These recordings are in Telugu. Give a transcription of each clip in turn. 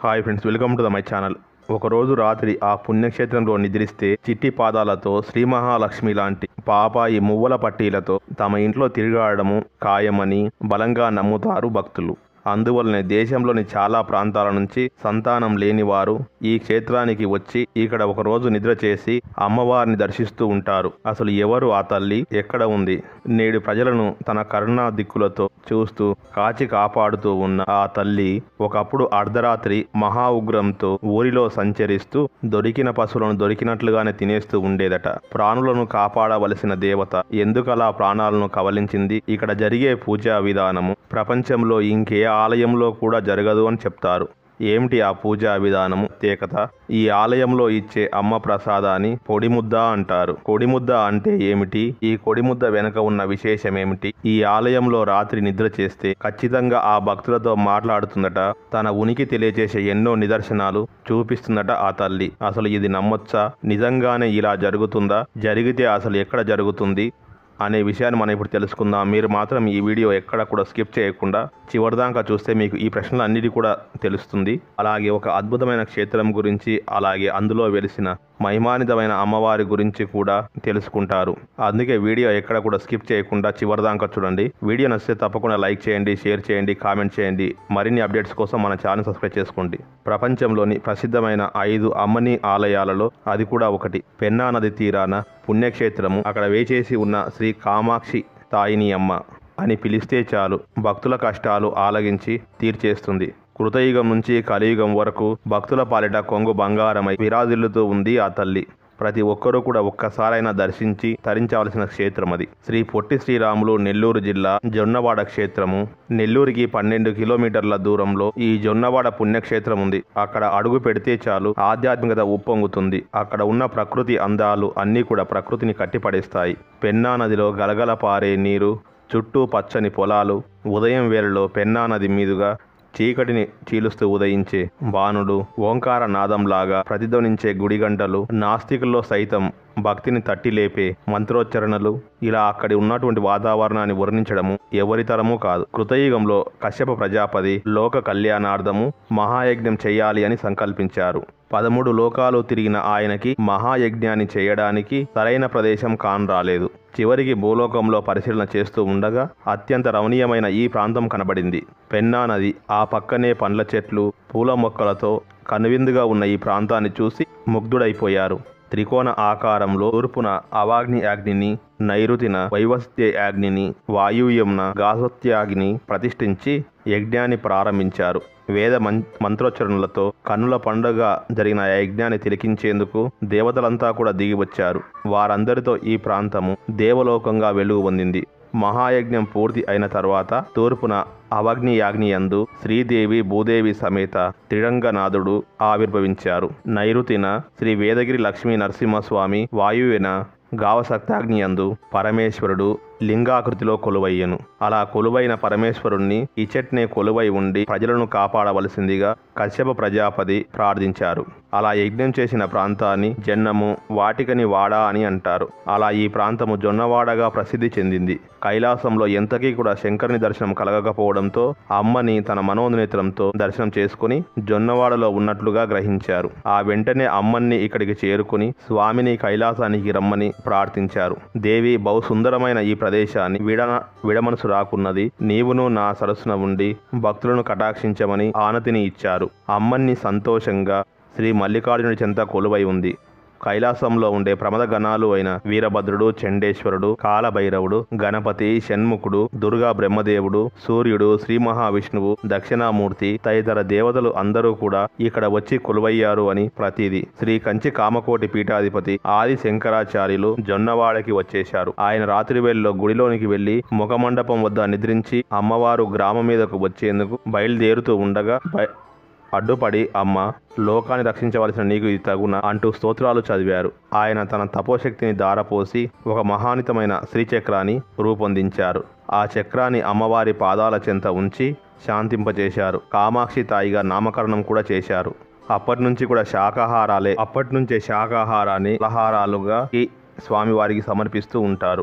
hi friends welcome to the my channel ఒకరోజు రాత్రి ఆ పుణ్యక్షేత్రంలో నిద్రిస్తే చిట్టి పాదాలతో శ్రీ మహాలక్ష్మి లాంటి పాపాయి మువ్వల పట్టీలతో తమ ఇంట్లో తిరిగాడము ఖాయమని బలంగా నమ్ముతారు భక్తులు అందువల్లనే దేశంలోని చాలా ప్రాంతాల నుంచి సంతానం లేని వారు ఈ క్షేత్రానికి వచ్చి ఇక్కడ ఒక రోజు నిద్ర చేసి అమ్మవారిని దర్శిస్తూ ఉంటారు అసలు ఎవరు ఆ తల్లి ఎక్కడ ఉంది నేడు ప్రజలను తన కరుణా దిక్కులతో చూస్తూ కాచి కాపాడుతూ ఉన్న ఆ తల్లి ఒకప్పుడు అర్ధరాత్రి మహా ఉగ్రంతో ఊరిలో సంచరిస్తూ దొరికిన పశువులను దొరికినట్లుగానే తినేస్తూ ఉండేదట ప్రాణులను కాపాడవలసిన దేవత ఎందుకలా ప్రాణాలను కవలించింది ఇక్కడ జరిగే పూజా విధానము ప్రపంచంలో ఇంకే ఆలయంలో కూడా జరగదు అని చెప్తారు ఏమిటి ఆ పూజా విధానము ప్రత్యేకత ఈ ఆలయంలో ఇచ్చే అమ్మ ప్రసాదాన్ని పొడిముద్ద అంటారు కొడిముద్ద అంటే ఏమిటి ఈ కొడిముద్ద వెనుక ఉన్న విశేషం ఏమిటి ఈ ఆలయంలో రాత్రి నిద్ర చేస్తే ఖచ్చితంగా ఆ భక్తులతో మాట్లాడుతుందట తన ఉనికి తెలియజేసే ఎన్నో నిదర్శనాలు చూపిస్తుందట ఆ తల్లి అసలు ఇది నమ్మొచ్చా నిజంగానే ఇలా జరుగుతుందా జరిగితే అసలు ఎక్కడ జరుగుతుంది అనే విషయాన్ని మనం ఇప్పుడు తెలుసుకుందాం మీరు మాత్రం ఈ వీడియో ఎక్కడ కూడా స్కిప్ చేయకుండా చివరిదాకా చూస్తే మీకు ఈ ప్రశ్నలు అన్నిటి కూడా తెలుస్తుంది అలాగే ఒక అద్భుతమైన క్షేత్రం గురించి అలాగే అందులో వెలిసిన మహిమానితమైన అమ్మవారి గురించి కూడా తెలుసుకుంటారు అందుకే వీడియో ఎక్కడ కూడా స్కిప్ చేయకుండా చివరిదాకా చూడండి వీడియో నచ్చితే తప్పకుండా లైక్ చేయండి షేర్ చేయండి కామెంట్ చేయండి మరిన్ని అప్డేట్స్ కోసం మన ఛానల్ సబ్స్క్రైబ్ చేసుకోండి ప్రపంచంలోని ప్రసిద్ధమైన ఐదు అమ్మని ఆలయాలలో అది కూడా ఒకటి పెన్నా నది తీరాన పుణ్యక్షేత్రము అక్కడ వేచేసి ఉన్న శ్రీ కామాక్షి తాయిని అమ్మ అని పిలిస్తే చాలు భక్తుల కష్టాలు ఆలగించి తీర్చేస్తుంది కృతయుగం నుంచి కలియుగం వరకు భక్తుల పాలిట కొంగు బంగారమై విరాజిల్లుతూ ఉంది ఆ తల్లి ప్రతి ఒక్కరూ కూడా ఒక్కసారైనా దర్శించి తరించవలసిన క్షేత్రం అది శ్రీ పొట్టి శ్రీరాములు నెల్లూరు జిల్లా జొన్నవాడ క్షేత్రము నెల్లూరుకి పన్నెండు కిలోమీటర్ల దూరంలో ఈ జొన్నవాడ పుణ్యక్షేత్రం ఉంది అక్కడ అడుగు పెడితే చాలు ఆధ్యాత్మికత ఉప్పొంగుతుంది అక్కడ ఉన్న ప్రకృతి అందాలు అన్నీ కూడా ప్రకృతిని కట్టిపడేస్తాయి పెన్నా నదిలో గలగల పారే నీరు చుట్టూ పచ్చని పొలాలు ఉదయం వేళలో పెన్నా నది మీదుగా చీకటిని చీలుస్తూ ఉదయించే బాణుడు ఓంకార నాదంలాగా ప్రతిధ్వనించే గుడిగంటలు నాస్తికుల్లో సైతం భక్తిని తట్టి లేపే మంత్రోచ్చరణలు ఇలా అక్కడి ఉన్నటువంటి వాతావరణాన్ని వర్ణించడము ఎవరితరము కాదు కృతయుగంలో కశ్యప ప్రజాపతి లోక కళ్యాణార్థము మహాయజ్ఞం చేయాలి అని సంకల్పించారు పదమూడు లోకాలు తిరిగిన ఆయనకి మహాయజ్ఞాన్ని చేయడానికి సరైన ప్రదేశం కాన్ రాలేదు చివరికి భూలోకంలో పరిశీలన చేస్తూ ఉండగా అత్యంత రమణీయమైన ఈ ప్రాంతం కనబడింది పెన్నా నది ఆ పక్కనే పండ్ల చెట్లు పూల మొక్కలతో కనువిందుగా ఉన్న ఈ ప్రాంతాన్ని చూసి ముగ్ధుడైపోయారు త్రికోణ ఆకారంలో తూర్పున అవాగ్ని అగ్నిని నైరుతిన వైవస్త్య అగ్నిని వాయువ్యంన గాసత్యాగ్ని ప్రతిష్ఠించి యజ్ఞాన్ని ప్రారంభించారు వేద మం మంత్రోచ్చరణలతో కన్నుల పండుగ జరిగిన ఆ యజ్ఞాన్ని తిలకించేందుకు దేవతలంతా కూడా దిగి వచ్చారు వారందరితో ఈ ప్రాంతము దేవలోకంగా వెలుగు పొందింది మహాయజ్ఞం పూర్తి అయిన తర్వాత తూర్పున అవగ్ని యాగ్నియందు శ్రీదేవి భూదేవి సమేత త్రిరంగనాథుడు ఆవిర్భవించారు నైరుతిన శ్రీ వేదగిరి లక్ష్మీ నరసింహస్వామి వాయువున గావసక్తాగ్నియందు పరమేశ్వరుడు లింగాకృతిలో కొలువయ్యను అలా కొలువైన పరమేశ్వరుణ్ణి ఇచట్నే కొలువై ఉండి ప్రజలను కాపాడవలసిందిగా కశ్యప ప్రజాపతి ప్రార్థించారు అలా యజ్ఞం చేసిన ప్రాంతాన్ని జన్నము వాటికని వాడ అని అంటారు అలా ఈ ప్రాంతము జొన్నవాడగా ప్రసిద్ధి చెందింది కైలాసంలో ఎంతకీ కూడా శంకరుని దర్శనం కలగకపోవడంతో అమ్మని తన మనోనేత్రంతో దర్శనం చేసుకుని జొన్నవాడలో ఉన్నట్లుగా గ్రహించారు ఆ వెంటనే అమ్మని ఇక్కడికి చేరుకుని స్వామిని కైలాసానికి రమ్మని ప్రార్థించారు దేవి బహు సుందరమైన ఈ ప్రదేశాన్ని విడన విడమనసు రాకున్నది నీవును నా సరస్సున ఉండి భక్తులను కటాక్షించమని ఆనతిని ఇచ్చారు అమ్మన్ని సంతోషంగా శ్రీ మల్లికార్జునుడి చెంత కొలువై ఉంది కైలాసంలో ఉండే ప్రమద గణాలు అయిన వీరభద్రుడు చండేశ్వరుడు కాలభైరవుడు గణపతి షణ్ముఖుడు దుర్గా బ్రహ్మదేవుడు సూర్యుడు శ్రీ మహావిష్ణువు దక్షిణామూర్తి తదితర దేవతలు అందరూ కూడా ఇక్కడ వచ్చి కొలువయ్యారు అని ప్రతీది శ్రీ కంచి కామకోటి పీఠాధిపతి ఆది శంకరాచార్యులు జొన్నవాడకి వచ్చేశారు ఆయన రాత్రి వేళలో గుడిలోనికి వెళ్లి ముఖమండపం వద్ద నిద్రించి అమ్మవారు గ్రామం మీదకు వచ్చేందుకు బయలుదేరుతూ ఉండగా బయ- అడ్డుపడి అమ్మ లోకాన్ని రక్షించవలసిన నీకు ఇది తగున అంటూ స్తోత్రాలు చదివారు ఆయన తన తపోశక్తిని దారపోసి ఒక మహానితమైన శ్రీచక్రాన్ని రూపొందించారు ఆ చక్రాన్ని అమ్మవారి పాదాల చెంత ఉంచి శాంతింపజేశారు కామాక్షి తాయిగా నామకరణం కూడా చేశారు అప్పటి నుంచి కూడా శాకాహారాలే అప్పటి నుంచే శాకాహారాన్ని ఆహారాలుగా ఈ స్వామివారికి సమర్పిస్తూ ఉంటారు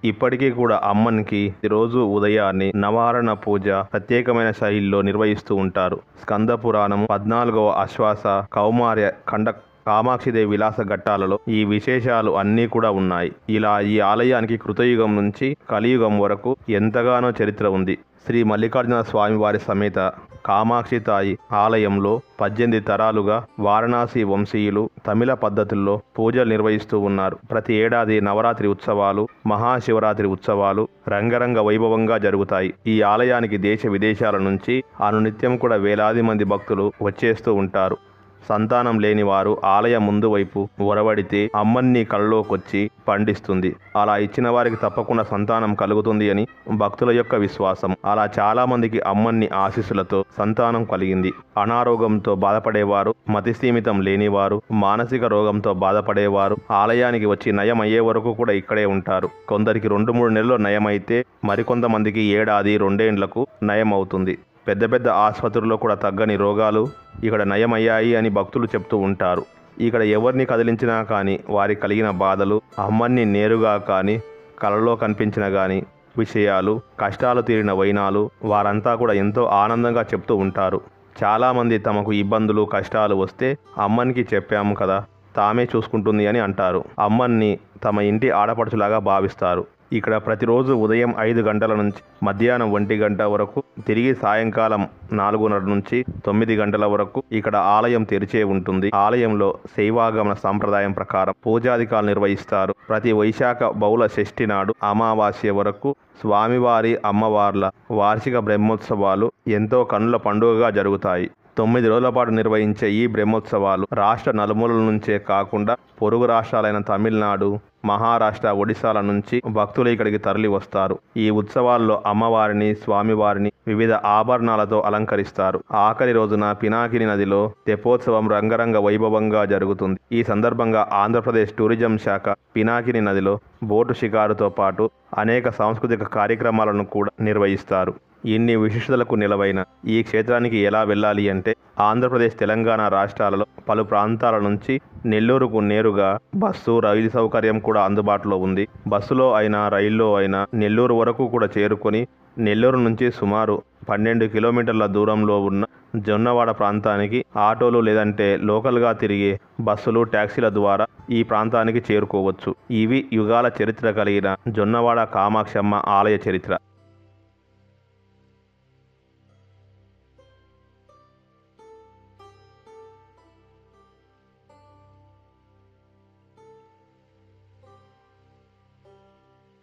ఇప్పటికీ కూడా అమ్మన్కి రోజు ఉదయాన్నే నవారణ పూజ ప్రత్యేకమైన శైలిలో నిర్వహిస్తూ ఉంటారు స్కంద పురాణం పద్నాలుగవ అశ్వాస కౌమార్య ఖండ కామాక్షిదేవి విలాస ఘట్టాలలో ఈ విశేషాలు అన్నీ కూడా ఉన్నాయి ఇలా ఈ ఆలయానికి కృతయుగం నుంచి కలియుగం వరకు ఎంతగానో చరిత్ర ఉంది శ్రీ మల్లికార్జున స్వామి వారి సమేత కామాక్షి తాయి ఆలయంలో పద్దెనిమిది తరాలుగా వారణాసి వంశీయులు తమిళ పద్ధతుల్లో పూజలు నిర్వహిస్తూ ఉన్నారు ప్రతి ఏడాది నవరాత్రి ఉత్సవాలు మహాశివరాత్రి ఉత్సవాలు రంగరంగ వైభవంగా జరుగుతాయి ఈ ఆలయానికి దేశ విదేశాల నుంచి అనునిత్యం కూడా వేలాది మంది భక్తులు వచ్చేస్తూ ఉంటారు సంతానం లేని వారు ఆలయ ముందు వైపు ఒరవడితే అమ్మన్ని కళ్ళలోకొచ్చి పండిస్తుంది అలా ఇచ్చిన వారికి తప్పకుండా సంతానం కలుగుతుంది అని భక్తుల యొక్క విశ్వాసం అలా చాలా మందికి అమ్మన్ని ఆశీస్సులతో సంతానం కలిగింది అనారోగ్యంతో బాధపడేవారు మతిస్థీమితం లేనివారు మానసిక రోగంతో బాధపడేవారు ఆలయానికి వచ్చి నయం అయ్యే వరకు కూడా ఇక్కడే ఉంటారు కొందరికి రెండు మూడు నెలలు నయమైతే మరికొంతమందికి ఏడాది రెండేండ్లకు నయం అవుతుంది పెద్ద పెద్ద ఆసుపత్రుల్లో కూడా తగ్గని రోగాలు ఇక్కడ నయమయ్యాయి అని భక్తులు చెప్తూ ఉంటారు ఇక్కడ ఎవరిని కదిలించినా కానీ వారికి కలిగిన బాధలు అమ్మన్ని నేరుగా కానీ కలలో కనిపించిన కానీ విషయాలు కష్టాలు తీరిన వైనాలు వారంతా కూడా ఎంతో ఆనందంగా చెప్తూ ఉంటారు చాలామంది తమకు ఇబ్బందులు కష్టాలు వస్తే అమ్మనికి చెప్పాము కదా తామే చూసుకుంటుంది అని అంటారు అమ్మన్ని తమ ఇంటి ఆడపడుచులాగా భావిస్తారు ఇక్కడ ప్రతిరోజు ఉదయం ఐదు గంటల నుంచి మధ్యాహ్నం ఒంటి గంట వరకు తిరిగి సాయంకాలం నాలుగున్నర నుంచి తొమ్మిది గంటల వరకు ఇక్కడ ఆలయం తెరిచే ఉంటుంది ఆలయంలో శైవాగమన సాంప్రదాయం ప్రకారం పూజాధికారులు నిర్వహిస్తారు ప్రతి వైశాఖ బహుళ షష్ఠి నాడు అమావాస్య వరకు స్వామివారి అమ్మవార్ల వార్షిక బ్రహ్మోత్సవాలు ఎంతో కన్నుల పండుగగా జరుగుతాయి తొమ్మిది రోజుల పాటు నిర్వహించే ఈ బ్రహ్మోత్సవాలు రాష్ట్ర నలుమూలల నుంచే కాకుండా పొరుగు రాష్ట్రాలైన తమిళనాడు మహారాష్ట్ర ఒడిశాల నుంచి భక్తులు ఇక్కడికి తరలి వస్తారు ఈ ఉత్సవాల్లో అమ్మవారిని స్వామివారిని వివిధ ఆభరణాలతో అలంకరిస్తారు ఆఖరి రోజున పినాకిని నదిలో తెప్పోత్సవం రంగరంగ వైభవంగా జరుగుతుంది ఈ సందర్భంగా ఆంధ్రప్రదేశ్ టూరిజం శాఖ పినాకిని నదిలో బోటు షికారుతో పాటు అనేక సాంస్కృతిక కార్యక్రమాలను కూడా నిర్వహిస్తారు ఇన్ని విశిష్టతలకు నిలవైన ఈ క్షేత్రానికి ఎలా వెళ్ళాలి అంటే ఆంధ్రప్రదేశ్ తెలంగాణ రాష్ట్రాలలో పలు ప్రాంతాల నుంచి నెల్లూరుకు నేరుగా బస్సు రైలు సౌకర్యం కూడా అందుబాటులో ఉంది బస్సులో అయినా రైల్లో అయినా నెల్లూరు వరకు కూడా చేరుకొని నెల్లూరు నుంచి సుమారు పన్నెండు కిలోమీటర్ల దూరంలో ఉన్న జొన్నవాడ ప్రాంతానికి ఆటోలు లేదంటే లోకల్గా తిరిగే బస్సులు ట్యాక్సీల ద్వారా ఈ ప్రాంతానికి చేరుకోవచ్చు ఇవి యుగాల చరిత్ర కలిగిన జొన్నవాడ కామాక్షమ్మ ఆలయ చరిత్ర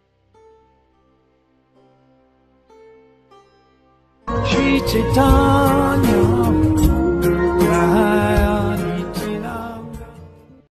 Shri Chaitanya